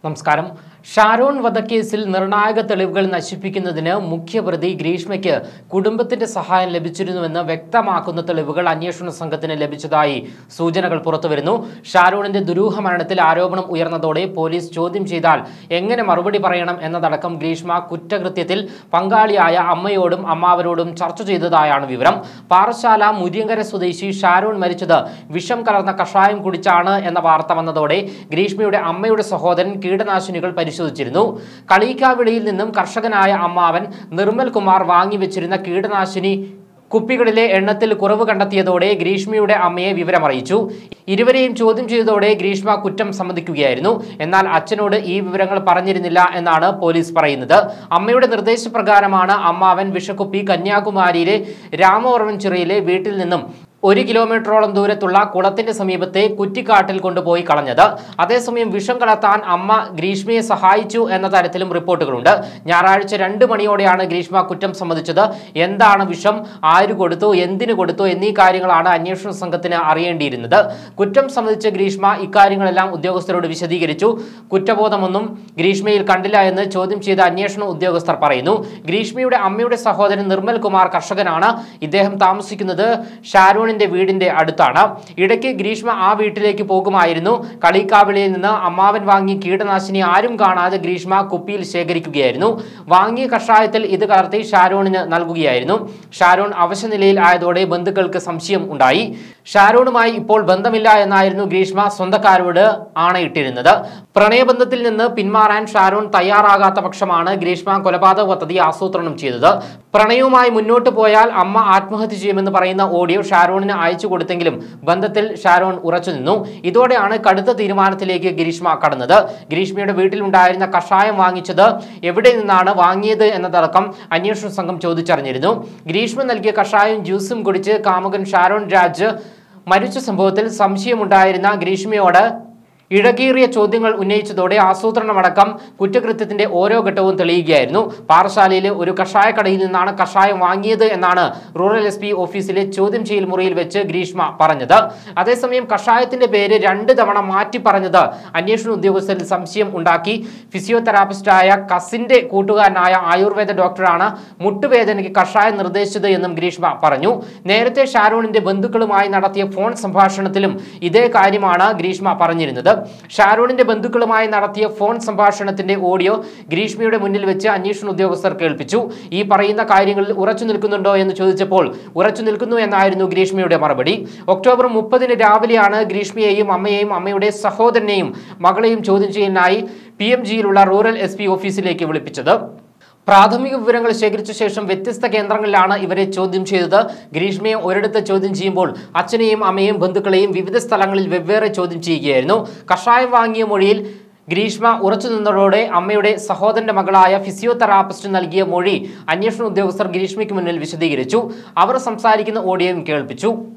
നമസ്കാരം ഷാരോൺ വധക്കേസിൽ നിർണായക തെളിവുകൾ നശിപ്പിക്കുന്നതിന് മുഖ്യപ്രതി ഗ്രീഷ്മയ്ക്ക് കുടുംബത്തിന്റെ സഹായം ലഭിച്ചിരുന്നുവെന്ന് വ്യക്തമാക്കുന്ന തെളിവുകൾ അന്വേഷണ സംഘത്തിന് ലഭിച്ചതായി സൂചനകൾ പുറത്തുവരുന്നു ഷാരോണിന്റെ ദുരൂഹ മരണത്തിൽ ആരോപണം ഉയർന്നതോടെ പോലീസ് ചോദ്യം ചെയ്താൽ എങ്ങനെ മറുപടി പറയണം എന്നതടക്കം ഗ്രീഷ്മ കുറ്റകൃത്യത്തിൽ പങ്കാളിയായ അമ്മയോടും അമ്മാവരോടും ചർച്ച ചെയ്തതായാണ് വിവരം പാറശാല മുരിയങ്കര സ്വദേശി ഷാരോൺ മരിച്ചത് വിഷം കലർന്ന കഷായം കുടിച്ചാണ് എന്ന വാർത്ത വന്നതോടെ ഗ്രീഷ്മയുടെ അമ്മയുടെ സഹോദരൻ കീടനാശിനികൾ പരിശോധിച്ചിരുന്നു കളീക്കാവിളിയിൽ നിന്നും കർഷകനായ അമ്മാവൻ നിർമ്മൽ കുമാർ വാങ്ങിവെച്ചിരുന്ന കീടനാശിനി കുപ്പികളിലെ എണ്ണത്തിൽ കുറവ് കണ്ടെത്തിയതോടെ ഗ്രീഷ്മയുടെ അമ്മയെ വിവരമറിയിച്ചു ഇരുവരെയും ചോദ്യം ചെയ്തതോടെ ഗ്രീഷ്മ കുറ്റം സമ്മതിക്കുകയായിരുന്നു എന്നാൽ അച്ഛനോട് ഈ വിവരങ്ങൾ പറഞ്ഞിരുന്നില്ല എന്നാണ് പോലീസ് പറയുന്നത് അമ്മയുടെ നിർദ്ദേശപ്രകാരമാണ് അമ്മാവൻ വിഷക്കുപ്പി കന്യാകുമാരിയിലെ രാമവർമ്മൻ ചിറയിലെ വീട്ടിൽ നിന്നും ഒരു കിലോമീറ്ററോളം ദൂരത്തുള്ള കുളത്തിന്റെ സമീപത്തെ കുറ്റിക്കാട്ടിൽ കൊണ്ടുപോയി കളഞ്ഞത് അതേസമയം വിഷം കലർത്താൻ അമ്മ ഗ്രീഷ്മയെ സഹായിച്ചു എന്ന തരത്തിലും റിപ്പോർട്ടുകളുണ്ട് ഞായറാഴ്ച രണ്ട് മണിയോടെയാണ് ഗ്രീഷ്മ കുറ്റം സമ്മതിച്ചത് എന്താണ് വിഷം ആര് കൊടുത്തു എന്തിനു കൊടുത്തു എന്നീ കാര്യങ്ങളാണ് അന്വേഷണ സംഘത്തിന് അറിയേണ്ടിയിരുന്നത് കുറ്റം സംബന്ധിച്ച് ഗ്രീഷ്മ ഇക്കാര്യങ്ങളെല്ലാം ഉദ്യോഗസ്ഥരോട് വിശദീകരിച്ചു കുറ്റബോധമൊന്നും ഗ്രീഷ്മയിൽ കണ്ടില്ല എന്ന് ചോദ്യം ചെയ്ത അന്വേഷണ ഉദ്യോഗസ്ഥർ പറയുന്നു ഗ്രീഷ്മയുടെ അമ്മയുടെ സഹോദരൻ നിർമ്മൽ കുമാർ കർഷകനാണ് ഇദ്ദേഹം താമസിക്കുന്നത് ഷാരോണിന്റെ വീടിന്റെ അടുത്താണ് ഇടയ്ക്ക് ഗ്രീഷ്മ ആ വീട്ടിലേക്ക് പോകുമായിരുന്നു കളിക്കാവിളിയിൽ നിന്ന് അമ്മാവൻ വാങ്ങിയ കീടനാശിനി ആരും കാണാതെ ഗ്രീഷ്മ കുപ്പിയിൽ ശേഖരിക്കുകയായിരുന്നു വാങ്ങിയ കഷായത്തിൽ ഇത് കലർത്തി ഷാരോണിന് നൽകുകയായിരുന്നു ഷാരോൺ അവശനിലയിൽ ആയതോടെ ബന്ധുക്കൾക്ക് സംശയം ഉണ്ടായി ഷാരോണുമായി ഇപ്പോൾ ബന്ധമില്ല എന്നായിരുന്നു ഗ്രീഷ്മ സ്വന്തക്കാരോട് ആണയിട്ടിരുന്നത് പ്രണയബന്ധത്തിൽ നിന്ന് പിന്മാറാൻ ഷാരോൺ തയ്യാറാകാത്ത പക്ഷമാണ് ഗ്രീഷ്മ കൊലപാതക പദ്ധതി ആസൂത്രണം ചെയ്തത് പ്രണയവുമായി മുന്നോട്ട് പോയാൽ അമ്മ ആത്മഹത്യ ചെയ്യുമെന്ന് പറയുന്ന ഓഡിയോ ഷാരോണിന് അയച്ചു കൊടുത്തെങ്കിലും ബന്ധത്തിൽ ഷാരോൺ ഉറച്ചു നിന്നു ഇതോടെയാണ് കടുത്ത തീരുമാനത്തിലേക്ക് ഗ്രീഷ്മ കടന്നത് ഗ്രീഷ്മയുടെ വീട്ടിലുണ്ടായിരുന്ന കഷായം വാങ്ങിച്ചത് എവിടെ നിന്നാണ് വാങ്ങിയത് എന്നതടക്കം അന്വേഷണ സംഘം ചോദിച്ചറിഞ്ഞിരുന്നു ഗ്രീഷ്മ നൽകിയ കഷായം ജ്യൂസും കുടിച്ച് കാമുകൻ ഷാരോൺ രാജ് മരിച്ച സംഭവത്തിൽ സംശയമുണ്ടായിരുന്ന ഗ്രീഷ്മയോട് ഇഴകീറിയ ചോദ്യങ്ങൾ ഉന്നയിച്ചതോടെ ആസൂത്രണമടക്കം കുറ്റകൃത്യത്തിന്റെ ഓരോ ഘട്ടവും തെളിയുകയായിരുന്നു പാറശാലയിലെ ഒരു കഷായ കടയിൽ നിന്നാണ് കഷായം വാങ്ങിയത് എന്നാണ് റൂറൽ എസ് പി ഓഫീസിലെ ചോദ്യം ചെയ്യൽ മുറിയിൽ വെച്ച് ഗ്രീഷ്മ പറഞ്ഞത് അതേസമയം കഷായത്തിന്റെ പേര് രണ്ട് തവണ മാറ്റി പറഞ്ഞത് അന്വേഷണ ഉദ്യോഗസ്ഥരിൽ സംശയം ഉണ്ടാക്കി ഫിസിയോതെറാപ്പിസ്റ്റായ കസിന്റെ കൂട്ടുകാരനായ ആയുർവേദ ഡോക്ടറാണ് മുട്ടുവേദനയ്ക്ക് കഷായം നിർദ്ദേശിച്ചത് എന്നും ഗ്രീഷ്മ പറഞ്ഞു നേരത്തെ ഷാരോണിന്റെ ബന്ധുക്കളുമായി നടത്തിയ ഫോൺ സംഭാഷണത്തിലും ഇതേ കാര്യമാണ് ഗ്രീഷ്മ പറഞ്ഞിരുന്നത് ഷാരോണിന്റെ ബന്ധുക്കളുമായി നടത്തിയ ഫോൺ സംഭാഷണത്തിന്റെ ഓഡിയോ ഗ്രീഷ്മയുടെ മുന്നിൽ വെച്ച് അന്വേഷണ ഉദ്യോഗസ്ഥർ കേൾപ്പിച്ചു ഈ പറയുന്ന കാര്യങ്ങളിൽ ഉറച്ചു നിൽക്കുന്നുണ്ടോ എന്ന് ചോദിച്ചപ്പോൾ ഉറച്ചു നിൽക്കുന്നു എന്നായിരുന്നു ഗ്രീഷ്മയുടെ മറുപടി ഒക്ടോബർ മുപ്പതിന് രാവിലെയാണ് ഗ്രീഷ്മയെയും അമ്മയെയും അമ്മയുടെ സഹോദരനെയും മകളെയും ചോദ്യം ചെയ്യാനായി പി എം ജിയിലുള്ള റൂറൽ എസ് പി ഓഫീസിലേക്ക് വിളിപ്പിച്ചത് പ്രാഥമിക വിവരങ്ങൾ ശേഖരിച്ച ശേഷം വ്യത്യസ്ത കേന്ദ്രങ്ങളിലാണ് ഇവരെ ചോദ്യം ചെയ്തത് ഗ്രീഷ്മയെ ഒരിടത്ത് ചോദ്യം ചെയ്യുമ്പോൾ അച്ഛനെയും അമ്മയെയും ബന്ധുക്കളെയും വിവിധ സ്ഥലങ്ങളിൽ വെവ്വേറെ ചോദ്യം ചെയ്യുകയായിരുന്നു കഷായം വാങ്ങിയ മൊഴിയിൽ ഗ്രീഷ്മ ഉറച്ചു നിന്നതോടെ അമ്മയുടെ സഹോദരന്റെ മകളായ ഫിസിയോതെറാപ്പിസ്റ്റ് നൽകിയ മൊഴി അന്വേഷണ ഉദ്യോഗസ്ഥർ ഗ്രീഷ്മയ്ക്ക് മുന്നിൽ വിശദീകരിച്ചു അവർ സംസാരിക്കുന്ന ഓഡിയോയും കേൾപ്പിച്ചു